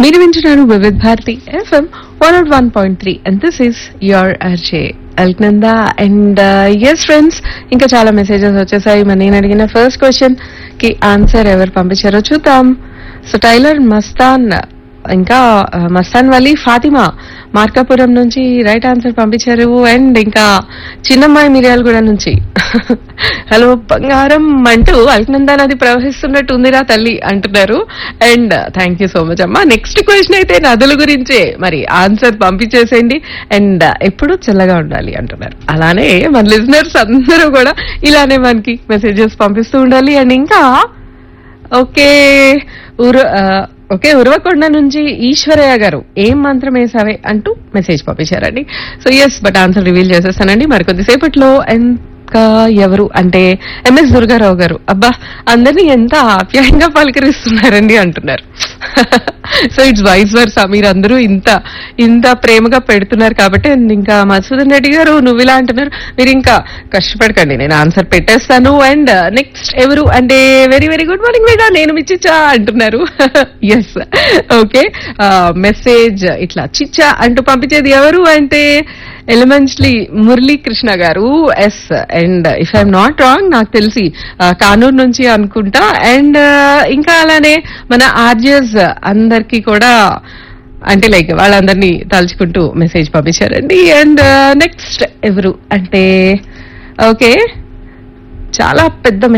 మీరు వింటున్నారు Vividh Bharati FM one not one point three and this is your RJ Alaknanda and yes friends ఇంకా చాలా messages వచ్చేసాయి మరి నేను అడిగిన ఫస్ట్ క్వశ్చన్ కి ఆన్సర్ ఎవరు పంపించారో చూద్దాం సో టైలర్ మస్తాన్ ఇంకా ఆ, మస్తాన్ వలీ ఫాతిమా మార్కాపురం నుంచి రైట్ ఆన్సర్ పంపించారు అండ్ ఇంకా చిన్నమ్మాయి మిర్యాలగూడ నుంచి హలో బంగారం అంటూ అల్కనందా నది ప్రవహిస్తున్నట్టు ఉందిరా తల్లి అంటున్నారు and thank you so much అమ్మా నెక్స్ట్ క్వశ్చన్ అయితే నదుల గురించే మరి ఆన్సర్ పంపించేసేయండి అండ్ ఎప్పుడు చల్లగా ఉండాలి అంటున్నారు అలానే మన లిజనర్స్ అందరూ కూడా ఇలానే మనకి మెసేజెస్ పంపిస్తూ ఉండాలి అండ్ ఇంకా ఓకే ఉర ఆ, ఓకే ఉరవకొండ నుంచి ఈశ్వరయ్య గారు ఏం మంత్రం వేసావే అంటూ మెసేజ్ పంపించారండి so yes but answer reveal చేసేస్తానండి మరి కొద్దిసేపట్లో ఇంకా ఎవరు అంటే ఎంఎస్ దుర్గారావు గారు అబ్బా అందరినీ ఎంత ఆప్యాయంగా పలకరిస్తున్నారండి అంటున్నారు సో ఇట్స్ వైస్ వర్సా మీరు అందరూ ఇంత ఇంత ప్రేమగా పెడుతున్నారు కాబట్టి and ఇంకా మధుసూదన్ రెడ్డి గారు నువ్వు ఇలా అంటున్నారు మీరు ఇంకా కష్టపడకండి నేను ఆన్సర్ పెట్టేస్తాను అండ్ నెక్స్ట్ ఎవరు అంటే వెరీ వెరీ గుడ్ మార్నింగ్ మేడా నేను మీ చిచ్చా అంటున్నారు ఎస్ ఓకే మెసేజ్ ఇట్లా చిచ్చా అంటూ పంపించేది ఎవరు అంటే ఎలిమెంట్స్లీ Murali Krishna garu yes and if I'm not wrong నాకు తెలిసి ఆ, కానూరు నుంచి అనుకుంటా అండ్ ఇంకా అలానే మన ఆర్జెస్ అందరికీ కూడా అంటే లైక్ వాళ్ళందరినీ తలుచుకుంటూ మెసేజ్ పంపించారండి అండ్ నెక్స్ట్ ఎవరు అంటే ఓకే చాలా పెద్ద